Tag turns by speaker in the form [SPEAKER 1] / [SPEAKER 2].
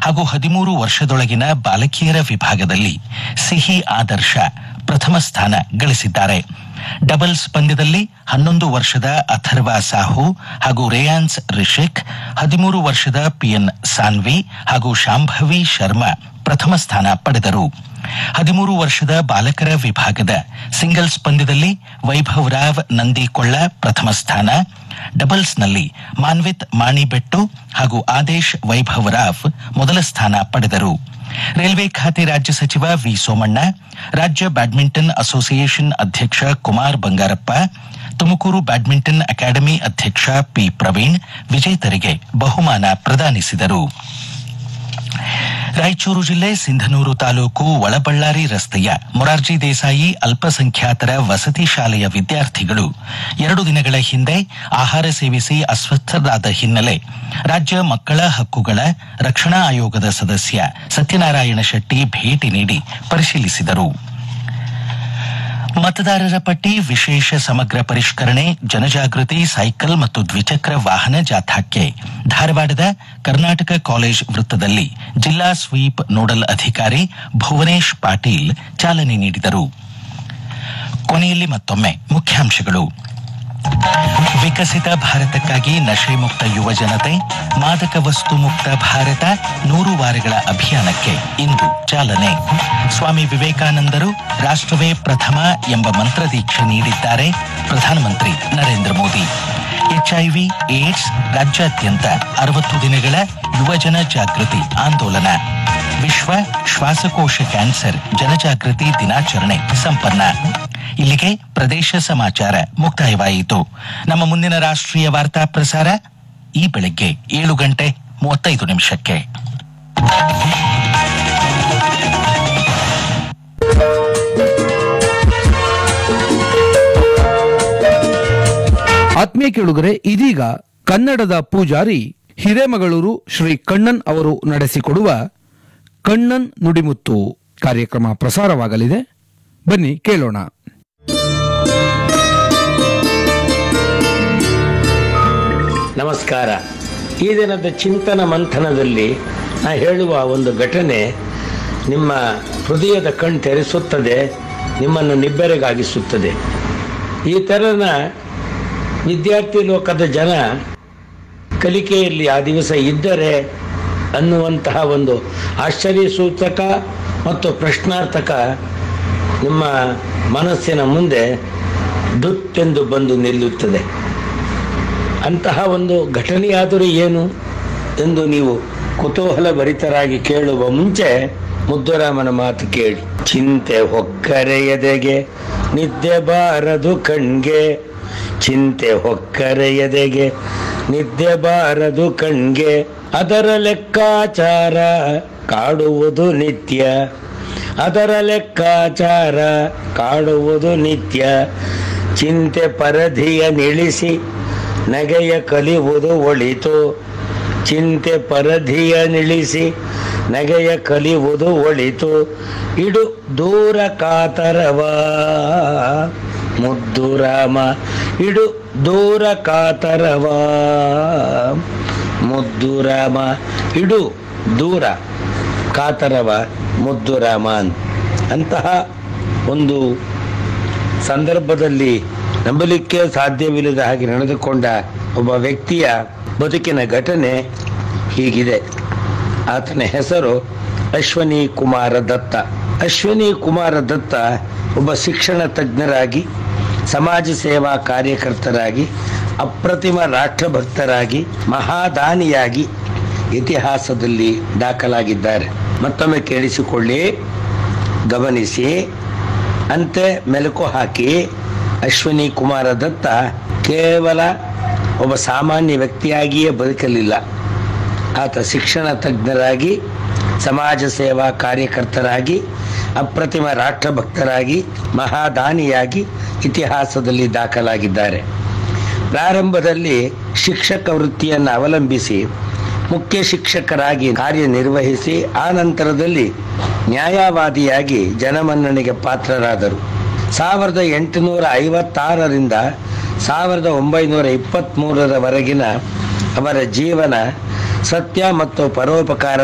[SPEAKER 1] ಹಾಗೂ ಹದಿಮೂರು ವರ್ಷದೊಳಗಿನ ಬಾಲಕಿಯರ ವಿಭಾಗದಲ್ಲಿ ಸಿಹಿ ಆದರ್ಶ ಪ್ರಥಮ ಸ್ಥಾನ ಗಳಿಸಿದ್ದಾರೆ ಡಬಲ್ಸ್ ಪಂದ್ಯದಲ್ಲಿ ಹನ್ನೊಂದು ವರ್ಷದ ಅಥರ್ವ ಸಾಹು ಹಾಗೂ ರೇಯಾನ್ಸ್ ರಿಷಿಕ್ ಹದಿಮೂರು ವರ್ಷದ ಪಿಎನ್ ಸಾನ್ವಿ ಹಾಗೂ ಶಾಂಭವಿ ಶರ್ಮಾ ಪ್ರಥಮ ಸ್ಥಾನ ಪಡೆದರು ಹದಿಮೂರು ವರ್ಷದ ಬಾಲಕರ ವಿಭಾಗದ ಸಿಂಗಲ್ಸ್ ಪಂದ್ಯದಲ್ಲಿ ವೈಭವ್ ರಾವ್ ನಂದಿಕೊಳ್ಳ ಪ್ರಥಮ ಸ್ಥಾನ ಡಬಲ್ಸ್ನಲ್ಲಿ ಮಾನ್ವಿತ್ ಮಾಣಿಬೆಟ್ಟು ಹಾಗೂ ಆದೇಶ್ ವೈಭವ್ ರಾವ್ ಮೊದಲ ಸ್ಥಾನ ಪಡೆದರು ರೈಲ್ವೆ ಖಾತೆ ರಾಜ್ಯ ಸಚಿವ ವಿ ಸೋಮಣ್ಣ ರಾಜ್ಯ ಬ್ಯಾಡ್ಮಿಂಟನ್ ಅಸೋಸಿಯೇಷನ್ ಅಧ್ಯಕ್ಷ ಕುಮಾರ್ ಬಂಗಾರಪ್ಪ ತುಮಕೂರು ಬ್ಯಾಡ್ಮಿಂಟನ್ ಅಕಾಡೆಮಿ ಅಧ್ಯಕ್ಷ ಪಿ ಪ್ರವೀಣ್ ವಿಜೇತರಿಗೆ ಬಹುಮಾನ ಪ್ರದಾನಿಸಿದರು ರಾಯಚೂರು ಜಿಲ್ಲೆ ಸಿಂಧನೂರು ತಾಲೂಕು ಒಳಬಳ್ಳಾರಿ ರಸ್ತೆಯ ಮೊರಾರ್ಜಿ ದೇಸಾಯಿ ಅಲ್ಪಸಂಖ್ಯಾತರ ವಸತಿ ಶಾಲೆಯ ವಿದ್ಯಾರ್ಥಿಗಳು ಎರಡು ದಿನಗಳ ಹಿಂದೆ ಆಹಾರ ಸೇವಿಸಿ ಅಸ್ವಸ್ಥರಾದ ಹಿನ್ನೆಲೆ ರಾಜ್ಯ ಮಕ್ಕಳ ಹಕ್ಕುಗಳ ರಕ್ಷಣಾ ಆಯೋಗದ ಸದಸ್ಯ ಸತ್ಯನಾರಾಯಣ ಶೆಟ್ಟಿ ಭೇಟಿ ನೀಡಿ ಪರಿಶೀಲಿಸಿದರು ಮತದಾರರ ಪಟ್ಟಿ ವಿಶೇಷ ಸಮಗ್ರ ಪರಿಷ್ಕರಣೆ ಜನಜಾಗೃತಿ ಸೈಕಲ್ ಮತ್ತು ದ್ವಿಚಕ್ರ ವಾಹನ ಜಾಥಾಕ್ಕೆ ಧಾರವಾಡದ ಕರ್ನಾಟಕ ಕಾಲೇಜ್ ವೃತ್ತದಲ್ಲಿ ಜಿಲ್ಲಾ ಸ್ವೀಪ್ ನೋಡಲ್ ಅಧಿಕಾರಿ ಭುವನೇಶ್ ಪಾಟೀಲ್ ಚಾಲನೆ ನೀಡಿದರು ಕೊನೆಯಲ್ಲಿ ಮತ್ತೊಮ್ಮೆ ಮುಖ್ಯಾಂಶಗಳು ವಿಕಸಿತ ಭಾರತಕ್ಕಾಗಿ ನಶೆ ಮುಕ್ತ ಯುವ ಜನತೆ ಮಾದಕ ವಸ್ತು ಮುಕ್ತ ಭಾರತ ನೂರು ವಾರಗಳ ಅಭಿಯಾನಕ್ಕೆ ಇಂದು ಚಾಲನೆ ಸ್ವಾಮಿ ವಿವೇಕಾನಂದರು ರಾಷ್ಟ್ರವೇ ಪ್ರಥಮ ಎಂಬ ಮಂತ್ರದೀಕ್ಷೆ ನೀಡಿದ್ದಾರೆ ಪ್ರಧಾನಮಂತ್ರಿ ನರೇಂದ್ರ ಮೋದಿ ಎಚ್ಐವಿ ಏಡ್ಸ್ ರಾಜ್ಯಾದ್ಯಂತ ಅರವತ್ತು ದಿನಗಳ ಯುವಜನ ಜಾಗೃತಿ ಆಂದೋಲನ ವಿಶ್ವ ಶ್ವಾಸಕೋಶ ಕ್ಯಾನ್ಸರ್ ಜನಜಾಗೃತಿ ದಿನಾಚರಣೆ ಸಂಪನ್ನ ಇಲ್ಲಿಗೆ ಪ್ರದೇಶ ಸಮಾಚಾರ ಮುಕ್ತಾಯವಾಯಿತು ನಮ್ಮ ಮುಂದಿನ ರಾಷ್ಟ್ರೀಯ ವಾರ್ತಾ ಪ್ರಸಾರ ಈ ಬೆಳಗ್ಗೆ ಏಳು ಗಂಟೆ ಮೂವತ್ತೈದು ನಿಮಿಷಕ್ಕೆ
[SPEAKER 2] ಆತ್ಮೀಯ ಕೇಳುಗರೆ ಇದೀಗ ಕನ್ನಡದ ಪೂಜಾರಿ ಹಿರೇಮಗಳೂರು ಶ್ರೀ ಕಣ್ಣನ್ ಅವರು ನಡೆಸಿಕೊಡುವ ಕಣ್ಣನ್ ನುಡಿಮುತ್ತು ಕಾರ್ಯಕ್ರಮ ಪ್ರಸಾರವಾಗಲಿದೆ ಬನ್ನಿ ಕೇಳೋಣ
[SPEAKER 3] ನಮಸ್ಕಾರ ಈ ದಿನದ ಚಿಂತನ ಮಂಥನದಲ್ಲಿ ನಾ ಹೇಳುವ ಒಂದು ಘಟನೆ ನಿಮ್ಮ ಹೃದಯದ ಕಣ್ ತೆರೆಸುತ್ತದೆ ನಿಮ್ಮನ್ನು ನಿಬ್ಬೆರಗಾಗಿಸುತ್ತದೆ ಈ ಥರನ ವಿದ್ಯಾರ್ಥಿ ಲೋಕದ ಜನ ಕಲಿಕೆಯಲ್ಲಿ ಆ ದಿವಸ ಇದ್ದರೆ ಅನ್ನುವಂತಹ ಒಂದು ಆಶ್ಚರ್ಯ ಸೂಚಕ ಮತ್ತು ಪ್ರಶ್ನಾರ್ಥಕ ನಿಮ್ಮ ಮನಸ್ಸಿನ ಮುಂದೆ ದುತ್ತೆಂದು ಬಂದು ನಿಲ್ಲುತ್ತದೆ ಅಂತಹ ಒಂದು ಘಟನೆಯಾದರೂ ಏನು ಎಂದು ನೀವು ಕುತೂಹಲ ಭರಿತರಾಗಿ ಕೇಳುವ ಮುಂಚೆ ಮುದ್ದುರಾಮನ ಮಾತು ಕೇಳಿ ಚಿಂತೆ ಹೊಕ್ಕರೆ ಎದೆಗೆ ನಿದ್ದೆ ಬಾರದು ಕಣ್ಗೆ ಚಿಂತೆ ಹೊಕ್ಕರೆ ಎದೆಗೆ ನಿದ್ದೆ ಬಾರದು ಕಣ್ಗೆ ಅದರ ಲೆಕ್ಕಾಚಾರ ಕಾಡುವುದು ನಿತ್ಯ ಅದರ ಲೆಕ್ಕಾಚಾರ ಕಾಡುವುದು ನಿತ್ಯ ಚಿಂತೆ ಪರಧಿಯ ನಿಳಿಸಿ ನಗೆಯ ಕಲಿಯುವುದು ಒಳಿತು ಚಿಂತೆ ಪರಧಿಯ ನಿಳಿಸಿ ನಗೆಯ ಕಲಿಯುವುದು ಒಳಿತು ಇಡು ದೂರ ಕಾತರವ ಮುದ್ದು ರಾಮ ಇಡು ದೂರ ಕಾತರವ ಮುದ್ದು ರಾಮ ಇಡು ದೂರ ಕಾತರವ ಮುದ್ದು ರಾಮ ಅಂತಹ ಒಂದು ಸಂದರ್ಭದಲ್ಲಿ ನಂಬಲಿಕ್ಕೆ ಸಾಧ್ಯವಿಲ್ಲದ ಹಾಗೆ ನಡೆದುಕೊಂಡ ಒಬ್ಬ ವ್ಯಕ್ತಿಯ ಬದುಕಿನ ಘಟನೆ ಹೀಗಿದೆ ಆತನ ಹೆಸರು ಅಶ್ವನಿ ಕುಮಾರ ದತ್ತ ಅಶ್ವನಿ ಕುಮಾರ ದತ್ತ ಒಬ್ಬ ಶಿಕ್ಷಣ ತಜ್ಞರಾಗಿ ಸಮಾಜ ಸೇವಾ ಕಾರ್ಯಕರ್ತರಾಗಿ ಅಪ್ರತಿಮ ರಾಷ್ಟ್ರಭಕ್ತರಾಗಿ ಮಹಾದಾನಿಯಾಗಿ ಇತಿಹಾಸದಲ್ಲಿ ದಾಖಲಾಗಿದ್ದಾರೆ ಮತ್ತೊಮ್ಮೆ ಕೇಳಿಸಿಕೊಳ್ಳಿ ಗಮನಿಸಿ ಅಂತೆ ಮೆಲುಕು ಹಾಕಿ ಅಶ್ವಿನಿ ಕುಮಾರ ದತ್ತ ಕೇವಲ ಒಬ್ಬ ಸಾಮಾನ್ಯ ವ್ಯಕ್ತಿಯಾಗಿಯೇ ಬದುಕಲಿಲ್ಲ ಆತ ಶಿಕ್ಷಣ ತಜ್ಞರಾಗಿ ಸಮಾಜ ಸೇವಾ ಕಾರ್ಯಕರ್ತರಾಗಿ ಅಪ್ರತಿಮ ರಾಷ್ಟ್ರಭಕ್ತರಾಗಿ ಮಹಾದಾನಿಯಾಗಿ ಇತಿಹಾಸದಲ್ಲಿ ದಾಖಲಾಗಿದ್ದಾರೆ ಪ್ರಾರಂಭದಲ್ಲಿ ಶಿಕ್ಷಕ ವೃತ್ತಿಯನ್ನು ಅವಲಂಬಿಸಿ ಮುಖ್ಯ ಶಿಕ್ಷಕರಾಗಿ ಕಾರ್ಯನಿರ್ವಹಿಸಿ ಆ ನಂತರದಲ್ಲಿ ನ್ಯಾಯವಾದಿಯಾಗಿ ಜನಮನ್ನಣೆಗೆ ಪಾತ್ರರಾದರು ಸಾವಿರದ ಎಂಟುನೂರ ಐವತ್ತಾರರಿಂದ ಸಾವಿರದ ಒಂಬೈನೂರ ಇಪ್ಪತ್ತ್ಮೂರರವರೆಗಿನ ಅವರ ಜೀವನ ಸತ್ಯ ಮತ್ತು ಪರೋಪಕಾರ